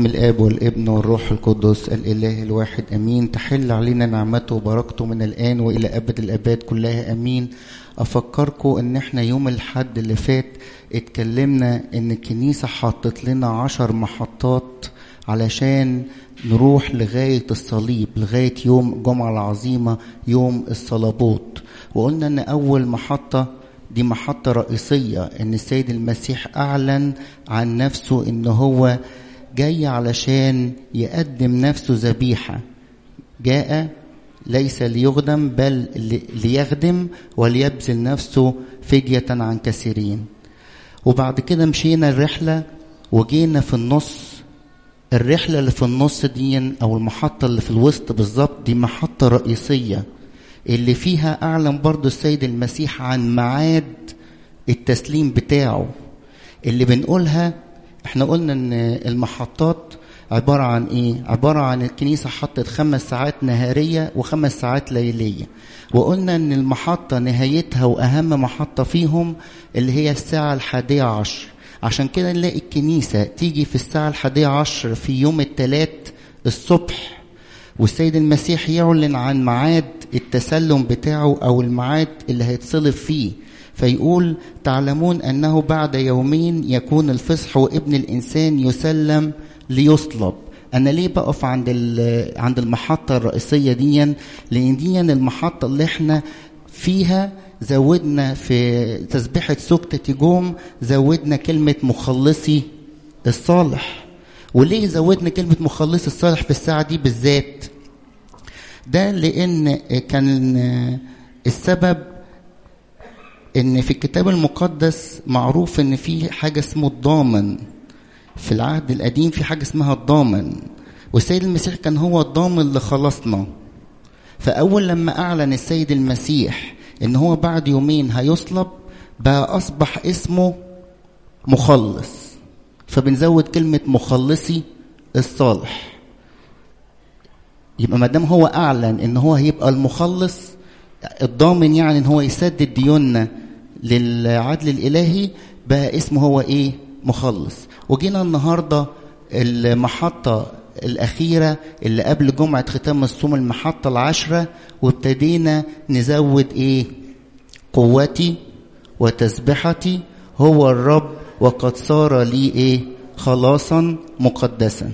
باسم الاب والابن والروح القدس الاله الواحد امين تحل علينا نعمته وبركته من الان والى ابد الاباد كلها امين افكركم ان احنا يوم الحد اللي فات اتكلمنا ان الكنيسه حطت لنا عشر محطات علشان نروح لغاية الصليب لغاية يوم الجمعة العظيمة يوم الصلابوت وقلنا ان اول محطة دي محطة رئيسية ان السيد المسيح اعلن عن نفسه ان هو جاي علشان يقدم نفسه ذبيحة جاء ليس ليخدم بل ليخدم وليبذل نفسه فدية عن كثيرين وبعد كده مشينا الرحلة وجينا في النص الرحلة اللي في النص دي أو المحطة اللي في الوسط بالظبط دي محطة رئيسية اللي فيها أعلن برضو السيد المسيح عن ميعاد التسليم بتاعه اللي بنقولها احنا قلنا ان المحطات عبارة عن ايه عبارة عن الكنيسة حطت خمس ساعات نهارية وخمس ساعات ليلية وقلنا ان المحطة نهايتها واهم محطة فيهم اللي هي الساعة الحادية عشر عشان كده نلاقي الكنيسة تيجي في الساعة الحادية عشر في يوم الثلاث الصبح والسيد المسيح يعلن عن ميعاد التسلم بتاعه أو الميعاد اللي هيتصلب فيه فيقول تعلمون أنه بعد يومين يكون الفصح وابن الإنسان يسلم ليصلب أنا ليه بقف عند عند المحطة الرئيسية دي لأن دي المحطة اللي احنا فيها زودنا في تسبيحة سكتة جوم زودنا كلمة مخلصي الصالح وليه زودنا كلمة مخلصي الصالح في الساعة دي بالذات ده لأن كان السبب ان في الكتاب المقدس معروف ان في حاجة اسمه الضامن في العهد القديم في حاجة اسمها الضامن والسيد المسيح كان هو الضامن اللي خلصنا فأول لما أعلن السيد المسيح ان هو بعد يومين هيصلب بقى اصبح اسمه مخلص فبنزود كلمة مخلصي الصالح يبقى ما دام هو اعلن ان هو هيبقى المخلص الضامن يعني ان هو يسدد ديوننا للعدل الالهي بقى اسمه هو ايه مخلص وجينا النهارده المحطه الأخيرة اللي قبل جمعة ختام الصوم المحطة العشرة وابتدينا نزود إيه قوتي وتسبحتي هو الرب وقد صار لي إيه خلاصا مقدسا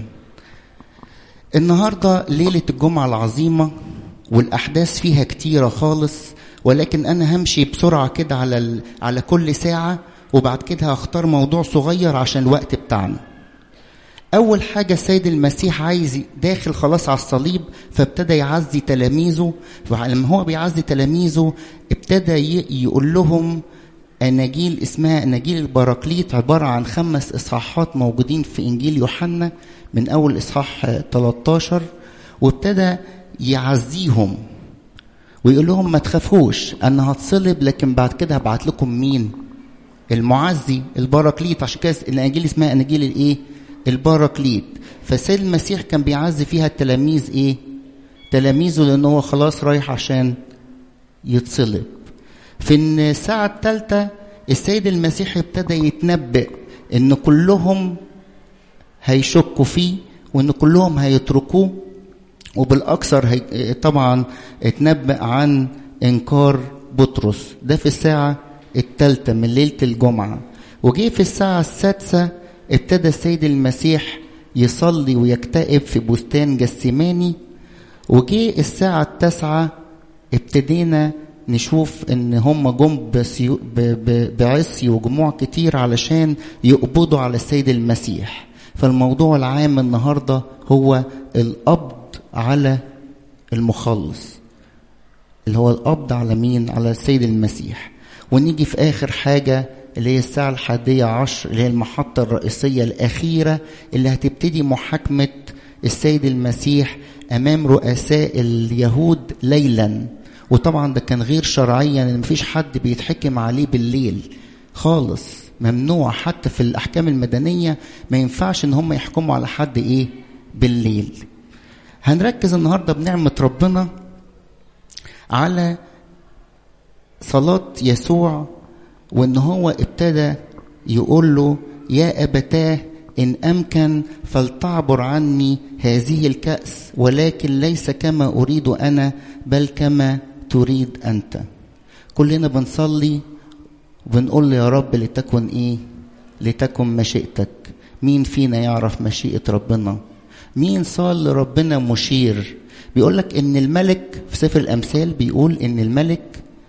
النهاردة ليلة الجمعة العظيمة والأحداث فيها كتيرة خالص ولكن أنا همشي بسرعة كده على على كل ساعة وبعد كده هختار موضوع صغير عشان الوقت بتاعنا أول حاجة السيد المسيح عايز داخل خلاص على الصليب فابتدى يعزي تلاميذه فلما هو بيعزي تلاميذه ابتدى يقول لهم أناجيل اسمها أناجيل البراكليت عبارة عن خمس إصحاحات موجودين في إنجيل يوحنا من أول إصحاح 13 وابتدى يعزيهم ويقول لهم ما تخافوش أنا هتصلب لكن بعد كده هبعت لكم مين؟ المعزي البراكليت عشان كده الأناجيل اسمها أناجيل الإيه؟ الباراكليت فسيد المسيح كان بيعزي فيها التلاميذ ايه تلاميذه لان هو خلاص رايح عشان يتصلب في الساعة الثالثة السيد المسيح ابتدى يتنبأ ان كلهم هيشكوا فيه وان كلهم هيتركوه وبالاكثر هي طبعا اتنبأ عن انكار بطرس ده في الساعة الثالثة من ليلة الجمعة وجي في الساعة السادسة ابتدى السيد المسيح يصلي ويكتئب في بستان جسيماني وجي الساعة التاسعة ابتدينا نشوف ان هم جم بعصي وجموع كتير علشان يقبضوا على السيد المسيح فالموضوع العام النهارده هو القبض على المخلص اللي هو القبض على مين على السيد المسيح ونيجي في اخر حاجه اللي هي الساعة الحادية عشر اللي هي المحطة الرئيسية الأخيرة اللي هتبتدي محاكمة السيد المسيح أمام رؤساء اليهود ليلا وطبعا ده كان غير شرعيا ان مفيش حد بيتحكم عليه بالليل خالص ممنوع حتى في الأحكام المدنية ما ينفعش ان هم يحكموا على حد ايه بالليل هنركز النهاردة بنعمة ربنا على صلاة يسوع وان هو ابتدى يقول له يا ابتاه إن أمكن فلتعبر عني هذه الكأس ولكن ليس كما أريد أنا بل كما تريد أنت كلنا بنصلي وبنقول له يا رب لتكن إيه لتكن مشيئتك مين فينا يعرف مشيئة ربنا مين صار لربنا مشير بيقول لك ان الملك في سفر الامثال بيقول ان الملك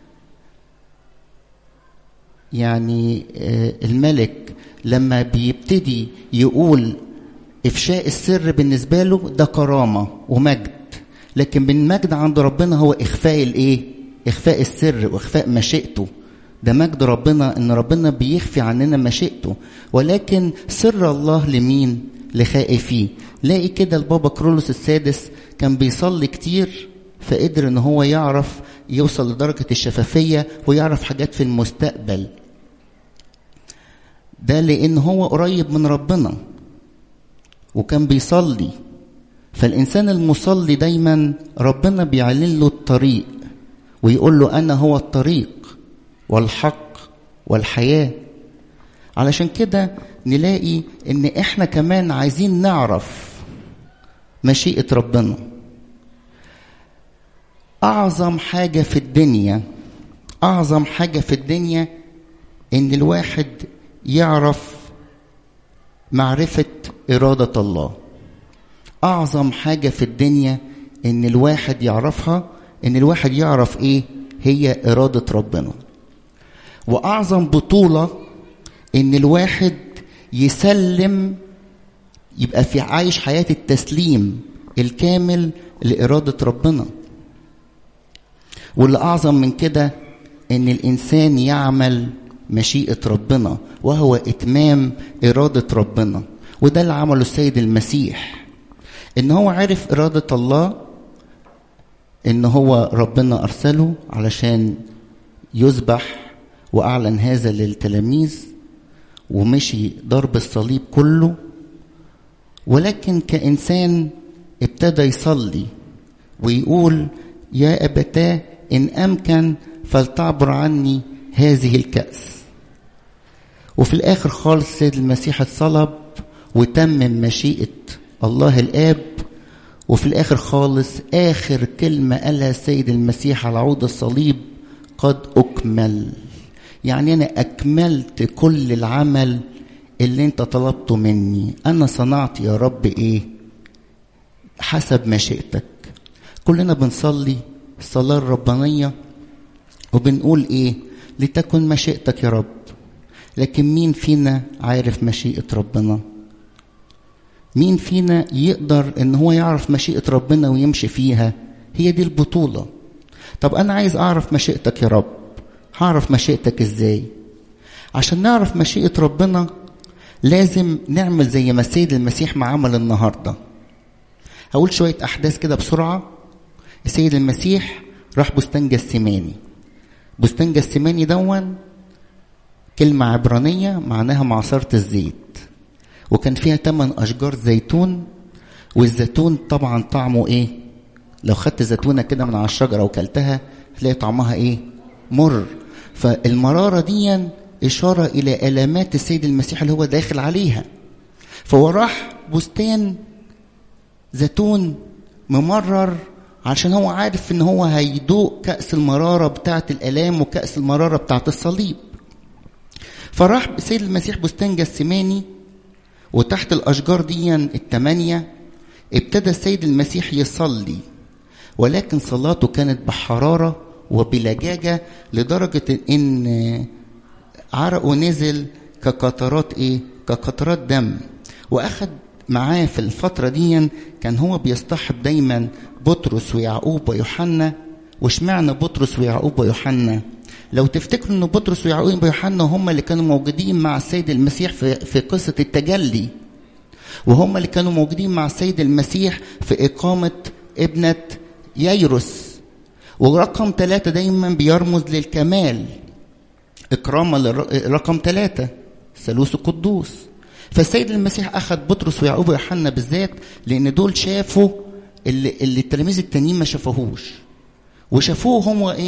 يعني الملك لما بيبتدي يقول افشاء السر بالنسبه له ده كرامه ومجد لكن من مجد عند ربنا هو اخفاء الايه اخفاء السر واخفاء مشيئته ده مجد ربنا ان ربنا بيخفي عننا مشيئته ولكن سر الله لمين لخائفيه لاقي كده البابا كرولوس السادس كان بيصلي كتير فقدر ان هو يعرف يوصل لدرجة الشفافية ويعرف حاجات في المستقبل ده لان هو قريب من ربنا وكان بيصلي فالانسان المصلي دايما ربنا بيعلن له الطريق ويقول له انا هو الطريق والحق والحياه علشان كده نلاقي ان احنا كمان عايزين نعرف مشيئه ربنا اعظم حاجه في الدنيا اعظم حاجه في الدنيا ان الواحد يعرف معرفه اراده الله اعظم حاجه في الدنيا ان الواحد يعرفها ان الواحد يعرف ايه هي اراده ربنا واعظم بطوله ان الواحد يسلم يبقى في عايش حياه التسليم الكامل لاراده ربنا واللي اعظم من كده ان الانسان يعمل مشيئه ربنا وهو اتمام اراده ربنا وده اللي عمله السيد المسيح ان هو عرف اراده الله ان هو ربنا ارسله علشان يذبح واعلن هذا للتلاميذ ومشي ضرب الصليب كله ولكن كانسان ابتدى يصلي ويقول يا ابتاه ان امكن فلتعبر عني هذه الكاس وفي الاخر خالص سيد المسيح اتصلب وتمم مشيئه الله الاب وفي الاخر خالص اخر كلمه قالها السيد المسيح على عود الصليب قد اكمل يعني انا اكملت كل العمل اللي انت طلبته مني انا صنعت يا رب ايه حسب مشيئتك كلنا بنصلي الصلاه الربانيه وبنقول ايه لتكن مشيئتك يا رب لكن مين فينا عارف مشيئه ربنا مين فينا يقدر ان هو يعرف مشيئه ربنا ويمشي فيها هي دي البطوله طب انا عايز اعرف مشيئتك يا رب هعرف مشيئتك ازاي عشان نعرف مشيئه ربنا لازم نعمل زي ما السيد المسيح ما عمل النهارده هقول شويه احداث كده بسرعه السيد المسيح راح بستان جسيماني بستان جسيماني دون كلمة عبرانية معناها معصرة الزيت وكان فيها تمن أشجار زيتون والزيتون طبعا طعمه إيه؟ لو خدت زيتونة كده من على الشجرة وكلتها هتلاقي طعمها إيه؟ مر فالمرارة دي إشارة إلى آلامات السيد المسيح اللي هو داخل عليها فهو راح بستان زيتون ممرر عشان هو عارف ان هو هيدوق كأس المرارة بتاعة الآلام وكأس المرارة بتاعة الصليب فراح السيد المسيح بستان جسماني وتحت الأشجار دي التمانية ابتدى السيد المسيح يصلي ولكن صلاته كانت بحرارة وبلجاجة لدرجة إن عرقه نزل كقطرات إيه؟ كقطرات دم وأخد معاه في الفترة دي كان هو بيصطحب دايما بطرس ويعقوب ويوحنا واشمعنى بطرس ويعقوب ويوحنا لو تفتكروا ان بطرس ويعقوب ويوحنا هم اللي كانوا موجودين مع السيد المسيح في, في قصة التجلي وهم اللي كانوا موجودين مع السيد المسيح في إقامة ابنة ييروس ورقم ثلاثة دايما بيرمز للكمال إكراما لرقم ثلاثة ثالوث القدوس فالسيد المسيح أخذ بطرس ويعقوب ويوحنا بالذات لأن دول شافوا اللي, اللي التلاميذ التانيين ما شافوهوش وشافوه هو إيه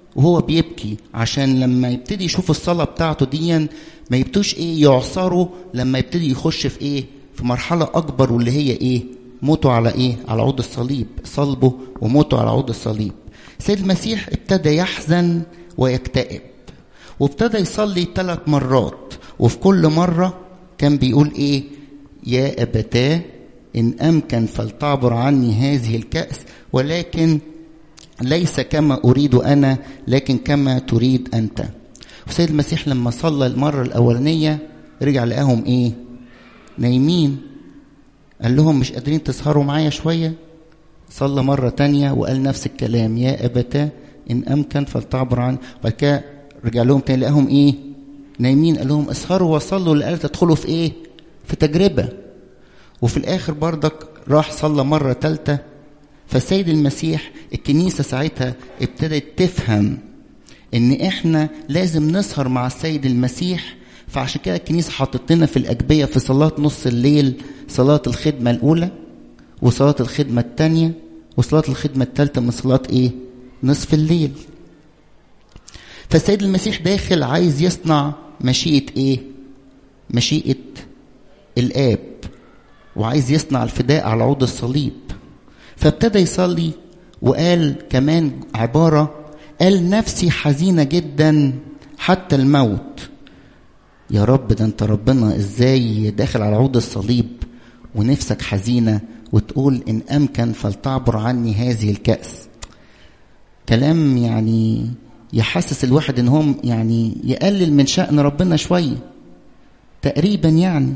وهو بيبكي عشان لما يبتدي يشوف الصلاة بتاعته دي ما يبتوش ايه يعصروا لما يبتدي يخش في ايه في مرحلة أكبر واللي هي ايه موته على ايه على عود الصليب صلبه وموته على عود الصليب سيد المسيح ابتدى يحزن ويكتئب وابتدى يصلي ثلاث مرات وفي كل مرة كان بيقول ايه يا أبتاه إن أمكن فلتعبر عني هذه الكأس ولكن ليس كما أريد أنا لكن كما تريد أنت وسيد المسيح لما صلى المرة الأولانية رجع لقاهم إيه نايمين قال لهم مش قادرين تسهروا معايا شوية صلى مرة تانية وقال نفس الكلام يا أبتاه إن أمكن فلتعبر عني بعد كده رجع لهم تاني لقاهم إيه نايمين قال لهم اسهروا وصلوا لألا تدخلوا في إيه في تجربة وفي الآخر بردك راح صلى مرة تالتة فالسيد المسيح الكنيسة ساعتها ابتدت تفهم ان احنا لازم نسهر مع السيد المسيح فعشان كده الكنيسة حطت لنا في الأجبية في صلاة نص الليل صلاة الخدمة الأولى وصلاة الخدمة الثانية وصلاة الخدمة الثالثة من صلاة إيه؟ نصف الليل. فالسيد المسيح داخل عايز يصنع مشيئة إيه؟ مشيئة الآب وعايز يصنع الفداء على عود الصليب. فابتدى يصلي وقال كمان عبارة قال نفسي حزينة جدا حتى الموت يا رب ده انت ربنا ازاي داخل على عود الصليب ونفسك حزينة وتقول ان امكن فلتعبر عني هذه الكأس كلام يعني يحسس الواحد ان هم يعني يقلل من شأن ربنا شوية تقريبا يعني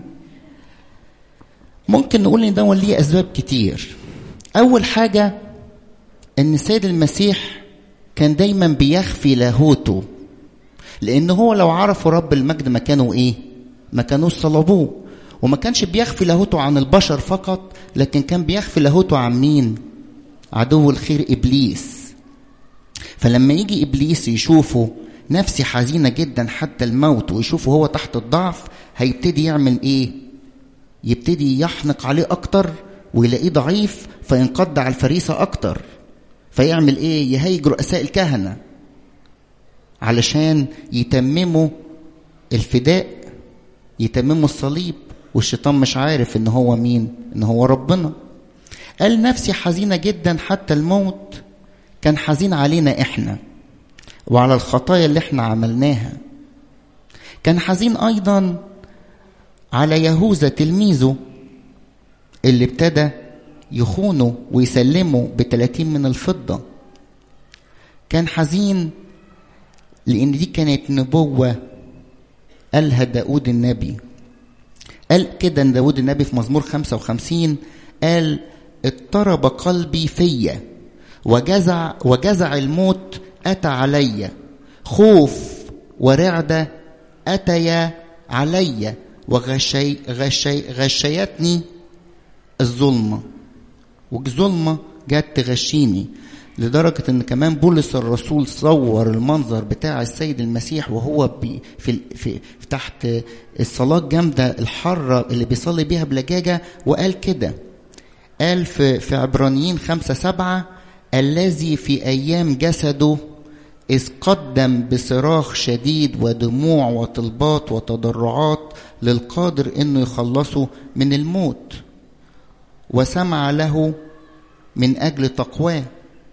ممكن نقول ان ده ليه اسباب كتير اول حاجة ان السيد المسيح كان دايما بيخفي لاهوته لان هو لو عرفوا رب المجد ما كانوا ايه ما كانوش صلبوه وما كانش بيخفي لاهوته عن البشر فقط لكن كان بيخفي لاهوته عن مين عدو الخير ابليس فلما يجي ابليس يشوفه نفسي حزينه جدا حتى الموت ويشوفه هو تحت الضعف هيبتدي يعمل ايه يبتدي يحنق عليه اكتر ويلاقيه ضعيف فينقض على الفريسه اكتر فيعمل ايه يهيج رؤساء الكهنه علشان يتمموا الفداء يتمموا الصليب والشيطان مش عارف ان هو مين ان هو ربنا قال نفسي حزينة جدا حتى الموت كان حزين علينا احنا وعلى الخطايا اللي احنا عملناها كان حزين ايضا على يهوذا تلميذه اللي ابتدى يخونه ويسلمه بتلاتين من الفضة كان حزين لأن دي كانت نبوة قالها داود النبي قال كده داود النبي في مزمور 55 قال اضطرب قلبي فيا وجزع وجزع الموت أتى علي خوف ورعدة أتيا علي وغشي غشي غشيتني الظلمة والظلمة جت تغشيني لدرجة ان كمان بولس الرسول صور المنظر بتاع السيد المسيح وهو بي في, في, في تحت الصلاة الجامدة الحارة اللي بيصلي بيها بلجاجة وقال كده قال في, في عبرانيين خمسة سبعة الذي في أيام جسده إذ قدم بصراخ شديد ودموع وطلبات وتضرعات للقادر إنه يخلصه من الموت وسمع له من أجل تقواه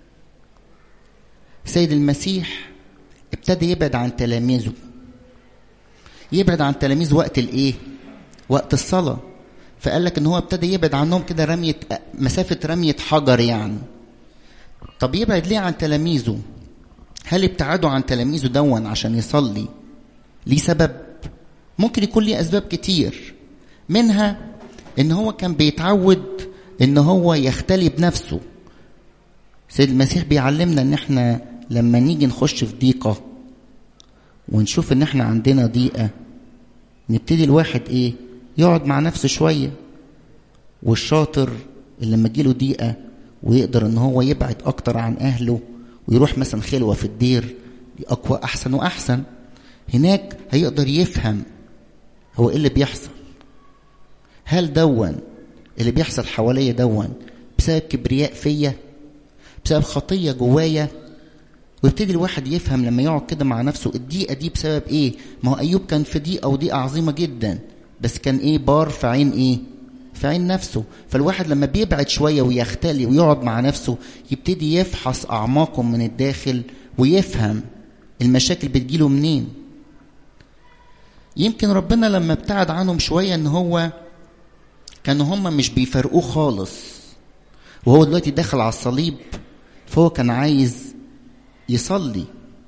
سيد المسيح ابتدى يبعد عن تلاميذه يبعد عن تلاميذ وقت الايه وقت الصلاة فقال لك ان هو ابتدى يبعد عنهم كده رمية مسافة رمية حجر يعني طب يبعد ليه عن تلاميذه هل ابتعدوا عن تلاميذه دون عشان يصلي ليه سبب ممكن يكون ليه اسباب كتير منها ان هو كان بيتعود ان هو يختلي بنفسه سيد المسيح بيعلمنا ان احنا لما نيجي نخش في ضيقة ونشوف ان احنا عندنا ضيقة نبتدي الواحد ايه يقعد مع نفسه شوية والشاطر اللي لما تجيله ضيقة ويقدر ان هو يبعد اكتر عن اهله ويروح مثلا خلوة في الدير اقوى احسن واحسن هناك هيقدر يفهم هو ايه اللي بيحصل هل دون اللي بيحصل حواليا دون بسبب كبرياء فيا بسبب خطية جوايا ويبتدي الواحد يفهم لما يقعد كده مع نفسه الضيقه دي بسبب ايه ما هو ايوب كان في ضيقه وضيقه عظيمه جدا بس كان ايه بار في عين ايه في عين نفسه فالواحد لما بيبعد شويه ويختلي ويقعد مع نفسه يبتدي يفحص اعماقه من الداخل ويفهم المشاكل بتجيله منين يمكن ربنا لما ابتعد عنهم شويه ان هو كانوا هم مش بيفرقوه خالص وهو دلوقتي داخل على الصليب فهو كان عايز يصلي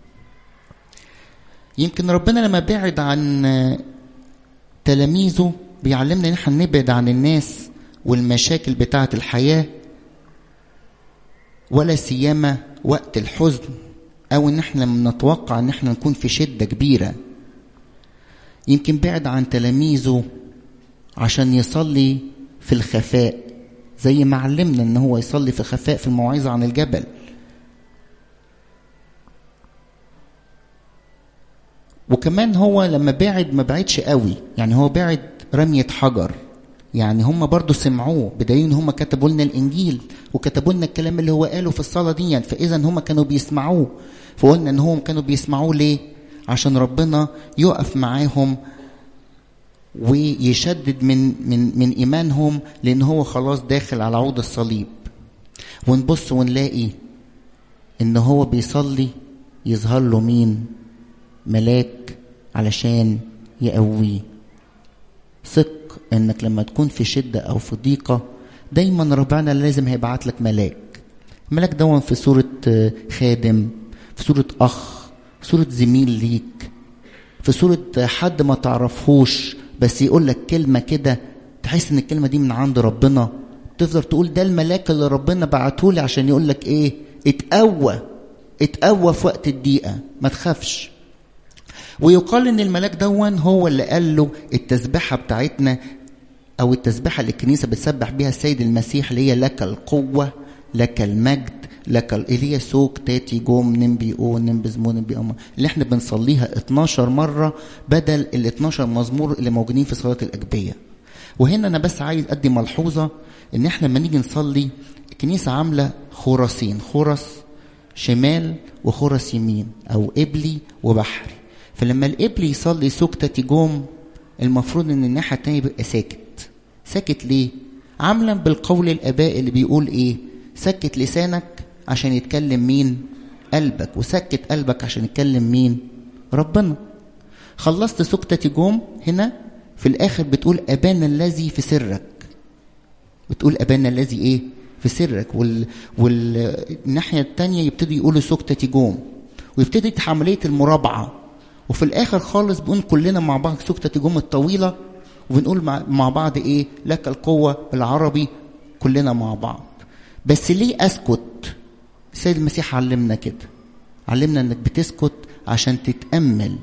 يمكن ربنا لما بعد عن تلاميذه بيعلمنا ان احنا نبعد عن الناس والمشاكل بتاعه الحياه ولا سيما وقت الحزن او ان احنا لما نتوقع ان احنا نكون في شده كبيره يمكن بعد عن تلاميذه عشان يصلي في الخفاء زي ما علمنا ان هو يصلي في الخفاء في الموعظه عن الجبل وكمان هو لما بعد ما بعدش قوي يعني هو بعد رمية حجر يعني هم برضو سمعوه بدليل ان هم كتبوا لنا الانجيل وكتبوا لنا الكلام اللي هو قاله في الصلاه دي يعني فاذا هم كانوا بيسمعوه فقلنا ان هم كانوا بيسمعوه ليه عشان ربنا يقف معاهم ويشدد من من من ايمانهم لان هو خلاص داخل على عود الصليب ونبص ونلاقي ان هو بيصلي يظهر له مين ملاك علشان يقويه ثق انك لما تكون في شده او في ضيقه دايما ربنا لازم هيبعت لك ملاك الملاك دون في صوره خادم في صوره اخ في صوره زميل ليك في صوره حد ما تعرفهوش بس يقول لك كلمه كده تحس ان الكلمه دي من عند ربنا تفضل تقول ده الملاك اللي ربنا بعته لي عشان يقول لك ايه اتقوى اتقوى في وقت الضيقه ما تخافش ويقال ان الملاك دون هو اللي قال له التسبيحه بتاعتنا او التسبيحه اللي الكنيسه بتسبح بيها السيد المسيح اللي هي لك القوه لك المجد لك اللي هي سوق تاتي جوم نمبي او نمبي زمون نمبي أما اللي احنا بنصليها 12 مره بدل ال 12 مزمور اللي موجودين في صلاه الاجبيه وهنا انا بس عايز ادي ملحوظه ان احنا لما نيجي نصلي الكنيسه عامله خرسين خرس شمال وخرس يمين او قبلي وبحري فلما القبل يصلي سكتة جوم المفروض ان الناحية التانية يبقى ساكت ساكت ليه عملا بالقول الاباء اللي بيقول ايه سكت لسانك عشان يتكلم مين قلبك وسكت قلبك عشان يتكلم مين ربنا خلصت سكتة جوم هنا في الاخر بتقول ابانا الذي في سرك بتقول ابانا الذي ايه في سرك وال... والناحية التانية يبتدوا يقولوا سكتة جوم ويبتدي عملية المرابعة وفي الاخر خالص بنقول كلنا مع بعض سكتة جم الطويلة وبنقول مع, مع بعض ايه لك القوة بالعربي كلنا مع بعض بس ليه اسكت السيد المسيح علمنا كده علمنا انك بتسكت عشان تتأمل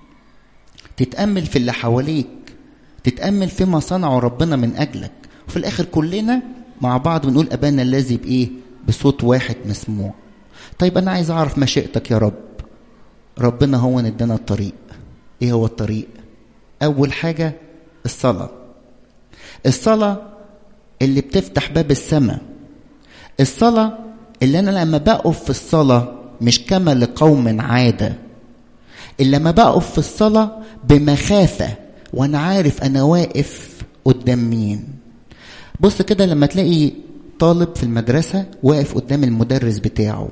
تتأمل في اللي حواليك تتأمل فيما صنعه ربنا من أجلك وفي الآخر كلنا مع بعض بنقول أبانا الذي بإيه بصوت واحد مسموع طيب أنا عايز أعرف مشيئتك يا رب ربنا هو ادانا الطريق ايه هو الطريق اول حاجه الصلاه الصلاه اللي بتفتح باب السماء الصلاه اللي انا لما بقف في الصلاه مش كما لقوم عاده اللي لما بقف في الصلاه بمخافه وانا عارف انا واقف قدام مين بص كده لما تلاقي طالب في المدرسه واقف قدام المدرس بتاعه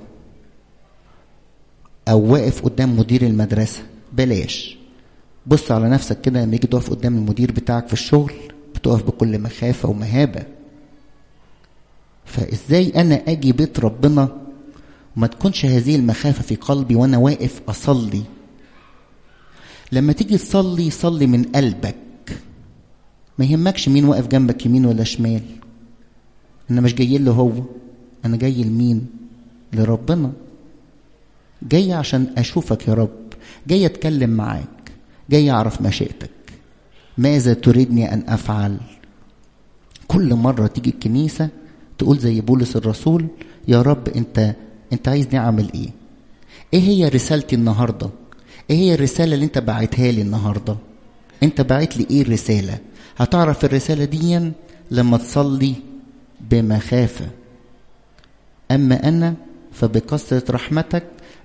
او واقف قدام مدير المدرسه بلاش بص على نفسك كده لما يجي تقف قدام المدير بتاعك في الشغل بتقف بكل مخافه ومهابه فازاي انا اجي بيت ربنا وما تكونش هذه المخافه في قلبي وانا واقف اصلي لما تيجي تصلي صلي من قلبك ما يهمكش مين واقف جنبك يمين ولا شمال انا مش جاي له هو انا جاي لمين لربنا جاي عشان اشوفك يا رب جاي اتكلم معاك جاي اعرف مشيئتك ماذا تريدني ان افعل كل مره تيجي الكنيسه تقول زي بولس الرسول يا رب انت انت عايزني اعمل ايه ايه هي رسالتي النهارده ايه هي الرساله اللي انت باعتها لي النهارده انت باعت لي ايه الرساله هتعرف الرساله دي لما تصلي بمخافه اما انا فبكثره رحمتك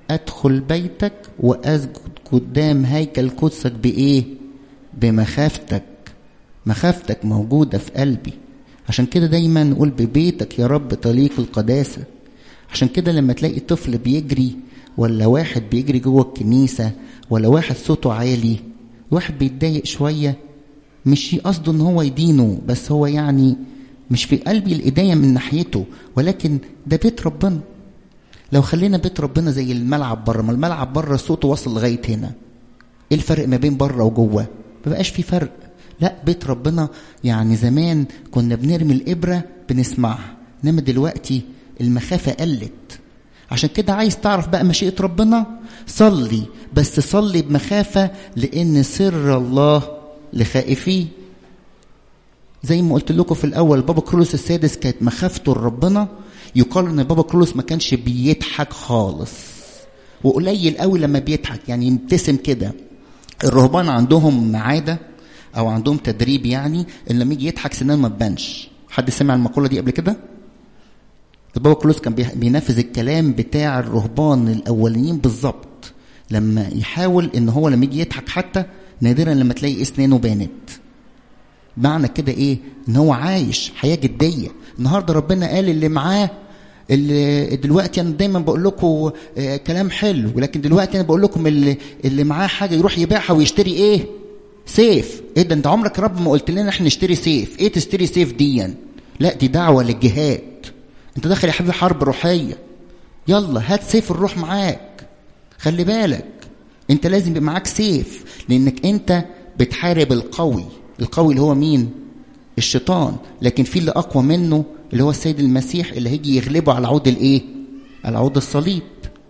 ادخل بيتك واسجد قدام هيكل قدسك بايه بمخافتك مخافتك موجوده في قلبي عشان كده دايما نقول ببيتك يا رب طليق القداسه عشان كده لما تلاقي طفل بيجري ولا واحد بيجري جوه الكنيسه ولا واحد صوته عالي واحد بيتضايق شويه مش قصده ان هو يدينه بس هو يعني مش في قلبي الايديا من ناحيته ولكن ده بيت ربنا لو خلينا بيت ربنا زي الملعب بره ما الملعب بره صوته وصل لغايه هنا ايه الفرق ما بين بره وجوه ما بقاش في فرق لا بيت ربنا يعني زمان كنا بنرمي الابره بنسمعها انما دلوقتي المخافه قلت عشان كده عايز تعرف بقى مشيئه ربنا صلي بس صلي بمخافه لان سر الله لخائفيه زي ما قلت لكم في الاول بابا كرولوس السادس كانت مخافته لربنا يقال ان بابا كرولوس ما كانش بيضحك خالص وقليل قوي لما بيضحك يعني يبتسم كده الرهبان عندهم عاده او عندهم تدريب يعني ان لما يجي يضحك سنان ما تبانش حد سمع المقوله دي قبل كده البابا كرولوس كان بينفذ الكلام بتاع الرهبان الاولين بالظبط لما يحاول ان هو لما يجي يضحك حتى نادرا لما تلاقي اسنانه بانت معنى كده ايه ان هو عايش حياه جديه النهارده ربنا قال اللي معاه اللي دلوقتي انا دايما بقول لكم آه كلام حلو ولكن دلوقتي انا بقول لكم اللي اللي معاه حاجه يروح يبيعها ويشتري ايه سيف ايه ده انت عمرك يا رب ما قلت لنا احنا نشتري سيف ايه تشتري سيف ديا لا دي دعوه للجهاد انت داخل يا حبيبي حرب روحيه يلا هات سيف الروح معاك خلي بالك انت لازم يبقى معاك سيف لانك انت بتحارب القوي القوي اللي هو مين الشيطان لكن في اللي اقوى منه اللي هو السيد المسيح اللي هيجي يغلبه على عود الايه على عود الصليب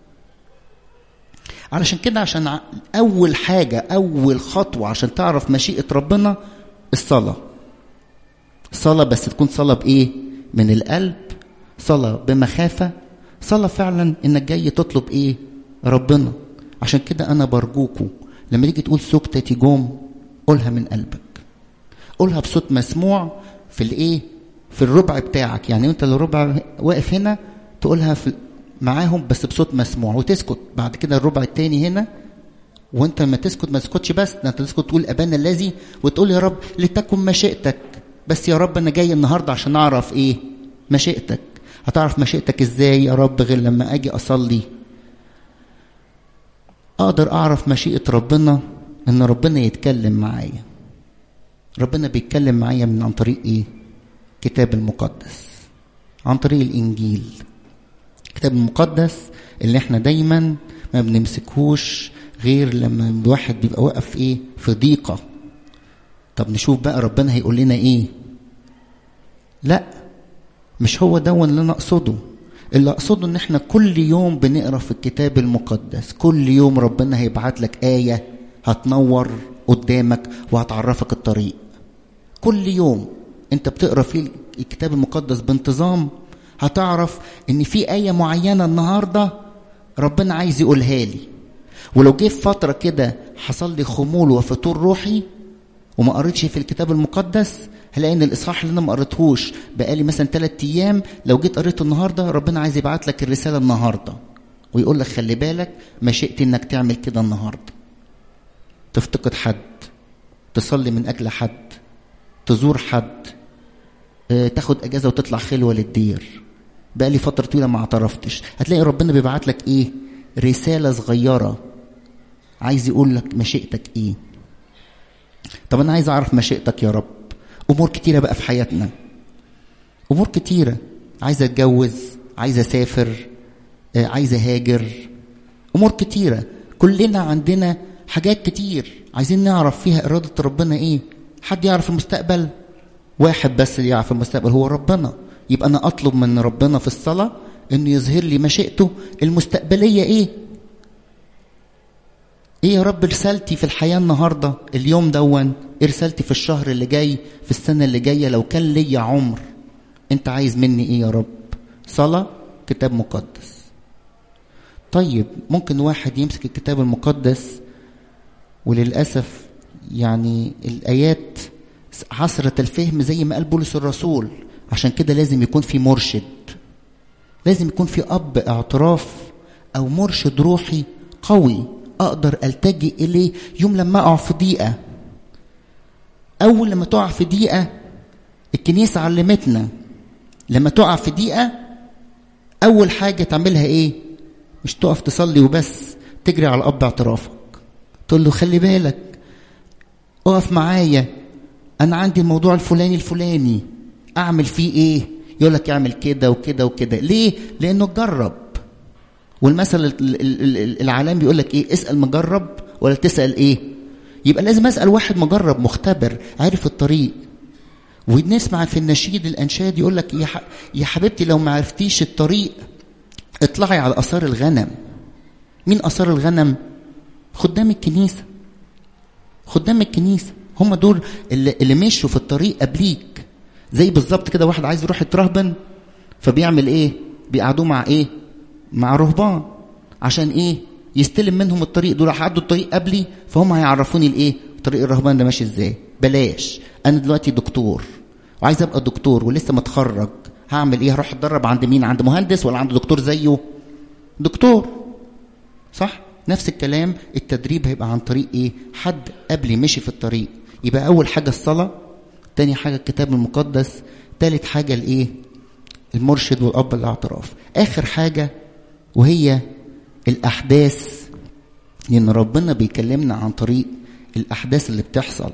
علشان كده عشان اول حاجه اول خطوه عشان تعرف مشيئه ربنا الصلاه صلاه بس تكون صلاه بايه من القلب صلاه بمخافه صلاه فعلا انك جاي تطلب ايه ربنا عشان كده انا برجوكوا لما تيجي تقول سكتتي جوم قولها من قلبك قولها بصوت مسموع في الايه في الربع بتاعك يعني انت الربع واقف هنا تقولها في معاهم بس بصوت مسموع وتسكت بعد كده الربع التاني هنا وانت لما تسكت ما تسكتش بس ده انت تسكت تقول ابانا الذي وتقول يا رب لتكن مشيئتك بس يا رب انا جاي النهارده عشان اعرف ايه مشيئتك هتعرف مشيئتك ازاي يا رب غير لما اجي اصلي اقدر اعرف مشيئه ربنا ان ربنا يتكلم معايا ربنا بيتكلم معايا من عن طريق ايه كتاب المقدس عن طريق الانجيل الكتاب المقدس اللي احنا دايما ما بنمسكوش غير لما الواحد بيبقى واقف ايه في ضيقه طب نشوف بقى ربنا هيقول لنا ايه لا مش هو ده اللي انا اقصده اللي اقصده ان احنا كل يوم بنقرا في الكتاب المقدس كل يوم ربنا هيبعت لك ايه هتنور قدامك وهتعرفك الطريق كل يوم انت بتقرا فيه الكتاب المقدس بانتظام هتعرف ان في ايه معينه النهارده ربنا عايز يقولها لي ولو جه في فتره كده حصل لي خمول وفتور روحي وما قريتش في الكتاب المقدس هلاقي ان الاصحاح اللي انا ما قريتهوش بقالي مثلا ثلاث ايام لو جيت قريته النهارده ربنا عايز يبعت لك الرساله النهارده ويقول لك خلي بالك مشيئتي انك تعمل كده النهارده تفتقد حد تصلي من اجل حد تزور حد اه تاخد اجازه وتطلع خلوه للدير بقى لي فتره طويله ما اعترفتش هتلاقي ربنا بيبعت لك ايه رساله صغيره عايز يقول لك مشيئتك ايه طب انا عايز اعرف مشيئتك يا رب امور كتيره بقى في حياتنا امور كتيره عايز اتجوز عايز اسافر اه عايز اهاجر امور كتيره كلنا عندنا حاجات كتير عايزين نعرف فيها إرادة ربنا إيه حد يعرف المستقبل واحد بس اللي يعرف المستقبل هو ربنا يبقى أنا أطلب من ربنا في الصلاة إنه يظهر لي مشيئته المستقبلية إيه إيه يا رب رسالتي في الحياة النهاردة اليوم دون إيه رسالتي في الشهر اللي جاي في السنة اللي جاية لو كان ليا عمر أنت عايز مني إيه يا رب صلاة كتاب مقدس طيب ممكن واحد يمسك الكتاب المقدس وللأسف يعني الآيات عصرة الفهم زي ما قال بولس الرسول عشان كده لازم يكون في مرشد لازم يكون في أب اعتراف او مرشد روحي قوي اقدر التجئ اليه يوم لما اقع في ضيقه اول لما تقع في ضيقه الكنيسه علمتنا لما تقع في ضيقه اول حاجه تعملها ايه مش تقف تصلي وبس تجري على اب اعترافك تقول له خلي بالك اقف معايا انا عندي الموضوع الفلاني الفلاني اعمل فيه ايه يقول لك اعمل كده وكده وكده ليه لانه جرب والمثل العالم بيقول لك ايه اسال مجرب ولا تسال ايه يبقى لازم اسال واحد مجرب مختبر عارف الطريق ونسمع في النشيد الانشاد يقول لك يا, ح... يا حبيبتي لو ما عرفتيش الطريق اطلعي على اثار الغنم مين اثار الغنم خدام الكنيسه خدام الكنيسه هم دول اللي, اللي مشوا في الطريق قبليك زي بالظبط كده واحد عايز يروح يترهبن فبيعمل ايه بيقعدوه مع ايه مع رهبان عشان ايه يستلم منهم الطريق دول عدوا الطريق قبلي فهم هيعرفوني الايه طريق الرهبان ده ماشي ازاي بلاش انا دلوقتي دكتور وعايز ابقى دكتور ولسه متخرج هعمل ايه هروح اتدرب عند مين عند مهندس ولا عند دكتور زيه دكتور صح نفس الكلام التدريب هيبقى عن طريق ايه حد قبلي مشي في الطريق يبقى اول حاجه الصلاه تاني حاجه الكتاب المقدس تالت حاجه الايه المرشد والاب الاعتراف اخر حاجه وهي الاحداث لان ربنا بيكلمنا عن طريق الاحداث اللي بتحصل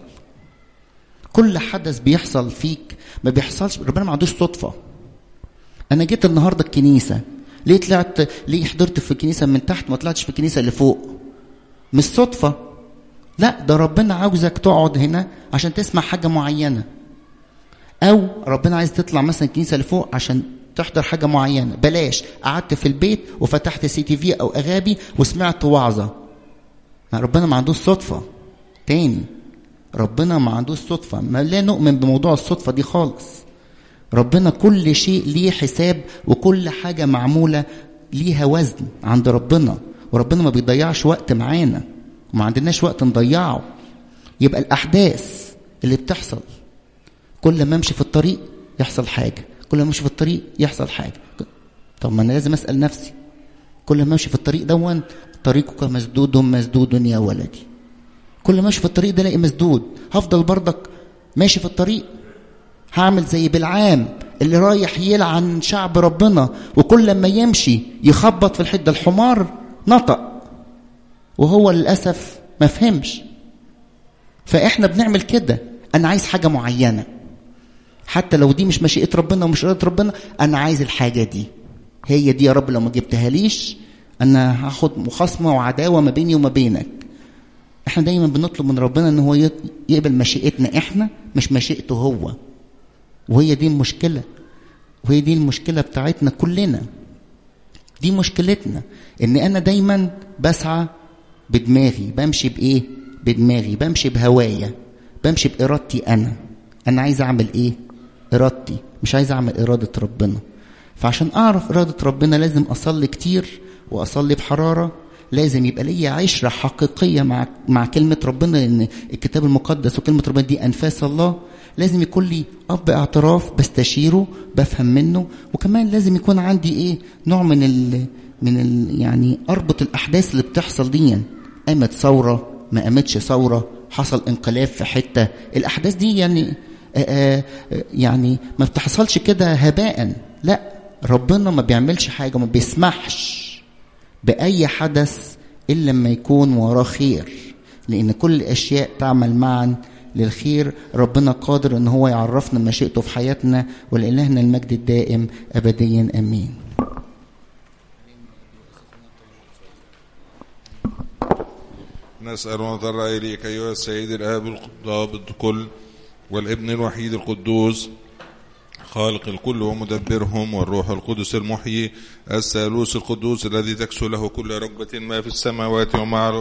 كل حدث بيحصل فيك ما بيحصلش ربنا ما عندوش صدفه انا جيت النهارده الكنيسه ليه طلعت ليه حضرت في الكنيسه من تحت ما طلعتش في الكنيسه اللي فوق مش صدفه لا ده ربنا عاوزك تقعد هنا عشان تسمع حاجه معينه او ربنا عايز تطلع مثلا الكنيسه اللي فوق عشان تحضر حاجه معينه بلاش قعدت في البيت وفتحت سي تي في او اغابي وسمعت وعظه ما ربنا ما عندوش صدفه تاني ربنا ما عندوش صدفه ما لا نؤمن بموضوع الصدفه دي خالص ربنا كل شيء ليه حساب وكل حاجه معموله ليها وزن عند ربنا وربنا ما بيضيعش وقت معانا وما عندناش وقت نضيعه يبقى الاحداث اللي بتحصل كل ما امشي في الطريق يحصل حاجه كل ما امشي في الطريق يحصل حاجه طب ما انا لازم اسال نفسي كل ما امشي في الطريق دون طريقك مسدود مسدود يا ولدي كل ما امشي في الطريق ده الاقي مسدود هفضل برضك ماشي في الطريق هعمل زي بالعام اللي رايح يلعن شعب ربنا وكل لما يمشي يخبط في الحته الحمار نطق وهو للاسف ما فهمش فاحنا بنعمل كده انا عايز حاجه معينه حتى لو دي مش مشيئه ربنا ومش اراده ربنا انا عايز الحاجه دي هي دي يا رب لو ما جبتها ليش انا هاخد مخاصمه وعداوه ما بيني وما بينك احنا دايما بنطلب من ربنا ان هو يقبل مشيئتنا احنا مش مشيئته هو وهي دي المشكله وهي دي المشكله بتاعتنا كلنا دي مشكلتنا ان انا دايما بسعى بدماغي بمشي بايه بدماغي بمشي بهوايا بمشي بارادتي انا انا عايز اعمل ايه ارادتي مش عايز اعمل اراده ربنا فعشان اعرف اراده ربنا لازم اصلي كتير واصلي بحراره لازم يبقى ليا عشره حقيقيه مع مع كلمه ربنا لان الكتاب المقدس وكلمه ربنا دي انفاس الله لازم يكون لي اب اعتراف بستشيره بفهم منه وكمان لازم يكون عندي ايه نوع من ال من ال يعني اربط الاحداث اللي بتحصل دي قامت ثوره ما قامتش ثوره حصل انقلاب في حته الاحداث دي يعني آآ آآ يعني ما بتحصلش كده هباء لا ربنا ما بيعملش حاجه ما بيسمحش باي حدث الا لما يكون وراه خير لان كل الاشياء تعمل معا للخير ربنا قادر ان هو يعرفنا مشيئته في حياتنا ولإلهنا المجد الدائم ابديا امين نسأل ونضر إليك أيها السيد الآب الضابط الكل والابن الوحيد القدوس خالق الكل ومدبرهم والروح القدس المحيي الثالوث القدوس الذي تكسو له كل ركبة ما في السماوات وما